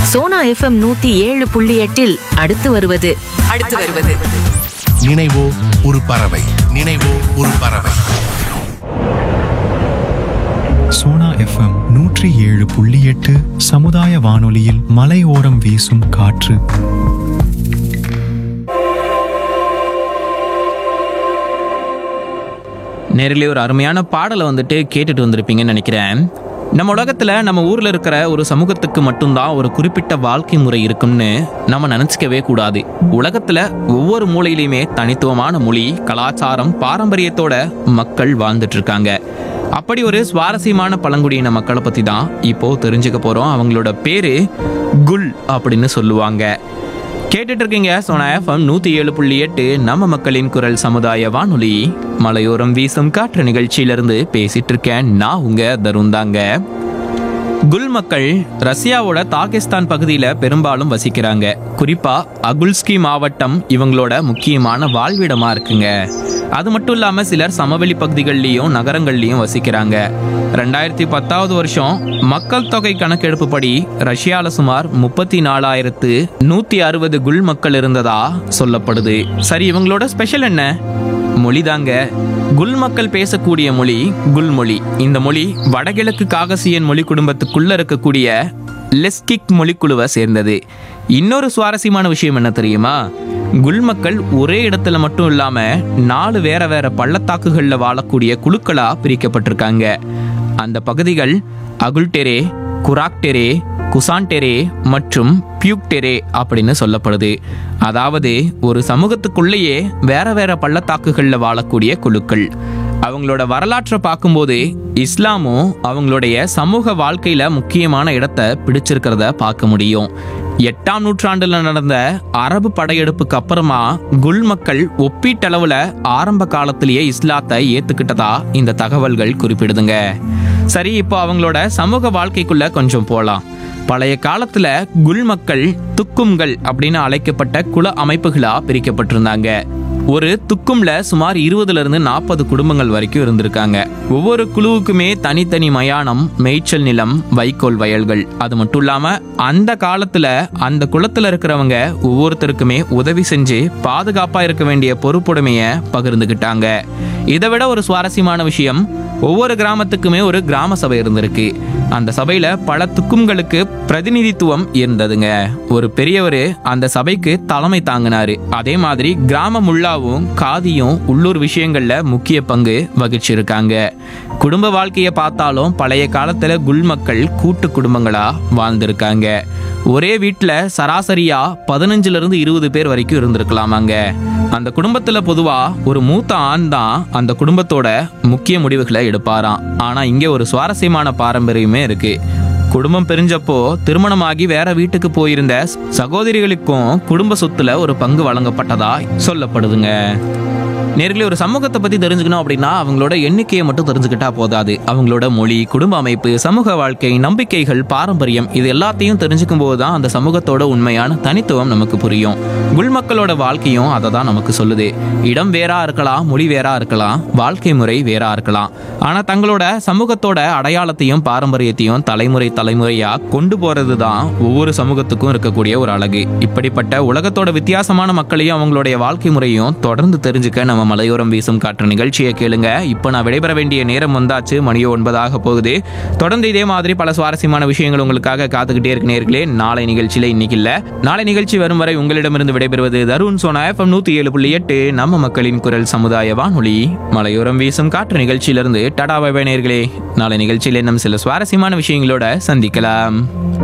Sona FM நூத்தி ஏழு புள்ளி எட்டில் அடுத்து வருவது அடுத்து வருவது நினைவோ ஒரு பறவை நினைவோ ஒரு பறவை சோனா எஃப்எம் நூற்றி ஏழு புள்ளி எட்டு சமுதாய வானொலியில் மலையோரம் வீசும் காற்று நேரிலே ஒரு அருமையான பாடலை வந்துட்டு கேட்டுட்டு வந்திருப்பீங்கன்னு நினைக்கிறேன் நம்ம உலகத்துல நம்ம ஊர்ல இருக்கிற ஒரு சமூகத்துக்கு மட்டும்தான் ஒரு குறிப்பிட்ட வாழ்க்கை முறை இருக்கும்னு நம்ம நினைச்சுக்கவே கூடாது உலகத்துல ஒவ்வொரு மூலையிலையுமே தனித்துவமான மொழி கலாச்சாரம் பாரம்பரியத்தோட மக்கள் வாழ்ந்துட்டு இருக்காங்க அப்படி ஒரு சுவாரஸ்யமான பழங்குடியின மக்களை பத்தி தான் இப்போ தெரிஞ்சுக்க போறோம் அவங்களோட பேரு குல் அப்படின்னு சொல்லுவாங்க கேட்டுட்டு இருக்கீங்க சோனா எஃப்எம் நூத்தி ஏழு புள்ளி எட்டு நம்ம மக்களின் குரல் சமுதாய வானொலி மலையோரம் வீசும் காற்று நிகழ்ச்சியிலிருந்து பேசிட்டு இருக்கேன் நான் உங்க தருண் தாங்க குல் மக்கள் ரஷ்யாவோட தாகிஸ்தான் பகுதியில பெரும்பாலும் வசிக்கிறாங்க குறிப்பா அகுல்ஸ்கி மாவட்டம் இவங்களோட முக்கியமான வாழ்விடமா இருக்குங்க அது மட்டும் இல்லாம சிலர் சமவெளி பகுதிகள்லயும் நகரங்கள்லயும் வசிக்கிறாங்க ரெண்டாயிரத்தி பத்தாவது வருஷம் மக்கள் தொகை கணக்கெடுப்பு படி ரஷ்யால சுமார் முப்பத்தி நாலாயிரத்து நூத்தி அறுபது குல் மக்கள் இருந்ததா சொல்லப்படுது சரி இவங்களோட ஸ்பெஷல் என்ன மொழிதாங்க குல் மக்கள் பேசக்கூடிய மொழி குல் மொழி இந்த மொழி வடகிழக்கு காகசியன் மொழி குடும்பத்துக்குள்ள இருக்கக்கூடிய லெஸ்கிக் மொழிக்குழுவை சேர்ந்தது இன்னொரு சுவாரஸ்யமான விஷயம் என்ன தெரியுமா குல் மக்கள் ஒரே இடத்துல மட்டும் இல்லாம நாலு வேற வேற பள்ளத்தாக்குகள்ல வாழக்கூடிய குழுக்களா பிரிக்கப்பட்டிருக்காங்க அந்த பகுதிகள் அகுல்டெரே குராக்டெரே குசான்டெரே மற்றும் பியூக்டெரே அப்படின்னு சொல்லப்படுது அதாவது ஒரு சமூகத்துக்குள்ளேயே வேற வேற பள்ளத்தாக்குகளில் வாழக்கூடிய குழுக்கள் அவங்களோட வரலாற்றை பார்க்கும்போது இஸ்லாமும் அவங்களுடைய சமூக வாழ்க்கையில முக்கியமான இடத்தை பிடிச்சிருக்கிறத பார்க்க முடியும் எட்டாம் நூற்றாண்டுல நடந்த அரபு படையெடுப்புக்கு அப்புறமா குல் மக்கள் ஒப்பீட்டளவுல ஆரம்ப காலத்திலேயே இஸ்லாத்தை ஏத்துக்கிட்டதா இந்த தகவல்கள் குறிப்பிடுதுங்க சரி இப்போ அவங்களோட சமூக வாழ்க்கைக்குள்ள கொஞ்சம் போலாம் பழைய காலத்துல குல் மக்கள் துக்கும்கள் அப்படின்னு அழைக்கப்பட்ட குல அமைப்புகளா பிரிக்கப்பட்டிருந்தாங்க ஒரு துக்கும்ல சுமார் இருபதுல இருந்து நாற்பது குடும்பங்கள் வரைக்கும் இருந்திருக்காங்க ஒவ்வொரு குழுவுக்குமே தனித்தனி மயானம் மேய்ச்சல் நிலம் வைக்கோல் வயல்கள் அது மட்டும் இல்லாம அந்த காலத்துல அந்த குளத்துல இருக்கிறவங்க ஒவ்வொருத்தருக்குமே உதவி செஞ்சு பாதுகாப்பா இருக்க வேண்டிய பொறுப்புடைமைய பகிர்ந்துகிட்டாங்க இதை விட ஒரு சுவாரஸ்யமான விஷயம் ஒவ்வொரு கிராமத்துக்குமே ஒரு கிராம சபை இருந்திருக்கு அந்த சபையில பல துக்கும்களுக்கு பிரதிநிதித்துவம் இருந்ததுங்க ஒரு பெரியவர் அந்த சபைக்கு தலைமை தாங்கினாரு அதே மாதிரி கிராம முல்லாவும் காதியும் உள்ளூர் விஷயங்கள்ல முக்கிய பங்கு வகிச்சிருக்காங்க குடும்ப வாழ்க்கையை பார்த்தாலும் பழைய காலத்துல குல் மக்கள் கூட்டு குடும்பங்களா வாழ்ந்திருக்காங்க ஒரே வீட்டில் சராசரியா பதினஞ்சுல இருந்து இருபது பேர் வரைக்கும் இருந்திருக்கலாமாங்க அந்த குடும்பத்துல பொதுவா ஒரு மூத்த ஆண் தான் அந்த குடும்பத்தோட முக்கிய முடிவுகளை எடுப்பாராம் ஆனா இங்க ஒரு சுவாரஸ்யமான பாரம்பரியமே இருக்கு குடும்பம் பிரிஞ்சப்போ திருமணமாகி வேற வீட்டுக்கு போயிருந்த சகோதரிகளுக்கும் குடும்ப சொத்துல ஒரு பங்கு வழங்கப்பட்டதா சொல்லப்படுதுங்க நேர்களே ஒரு சமூகத்தை பத்தி தெரிஞ்சுக்கணும் அப்படின்னா அவங்களோட எண்ணிக்கையை மட்டும் தெரிஞ்சுக்கிட்டா போதாது அவங்களோட மொழி குடும்ப அமைப்பு சமூக வாழ்க்கை நம்பிக்கைகள் பாரம்பரியம் இது எல்லாத்தையும் தெரிஞ்சுக்கும் போது தான் அந்த சமூகத்தோட உண்மையான தனித்துவம் நமக்கு புரியும் குல் மக்களோட வாழ்க்கையும் அதை தான் நமக்கு சொல்லுது இடம் வேறா இருக்கலாம் மொழி வேறா இருக்கலாம் வாழ்க்கை முறை வேறா இருக்கலாம் ஆனா தங்களோட சமூகத்தோட அடையாளத்தையும் பாரம்பரியத்தையும் தலைமுறை தலைமுறையா கொண்டு போறது தான் ஒவ்வொரு சமூகத்துக்கும் இருக்கக்கூடிய ஒரு அழகு இப்படிப்பட்ட உலகத்தோட வித்தியாசமான மக்களையும் அவங்களுடைய வாழ்க்கை முறையும் தொடர்ந்து தெரிஞ்சுக்க நம்ம மலையோரம் வீசும் காற்று நிகழ்ச்சியை கேளுங்க இப்போ நான் விடைபெற வேண்டிய நேரம் வந்தாச்சு மணியோ ஒன்பதாக போகுது தொடர்ந்து இதே மாதிரி பல சுவாரஸ்யமான விஷயங்கள் உங்களுக்காக காத்துக்கிட்டே இருக்கு நேர்களே நாளை நிகழ்ச்சியில இன்னைக்கு இல்ல நாளை நிகழ்ச்சி வரும் வரை உங்களிடமிருந்து விடைபெறுவது தருண் சோனா எஃப்எம் நூத்தி ஏழு புள்ளி எட்டு நம்ம மக்களின் குரல் சமுதாய வானொலி மலையோரம் வீசும் காற்று நிகழ்ச்சியிலிருந்து டடா பை நேர்களே நாளை நிகழ்ச்சியில் இன்னும் சில சுவாரஸ்யமான விஷயங்களோட சந்திக்கலாம்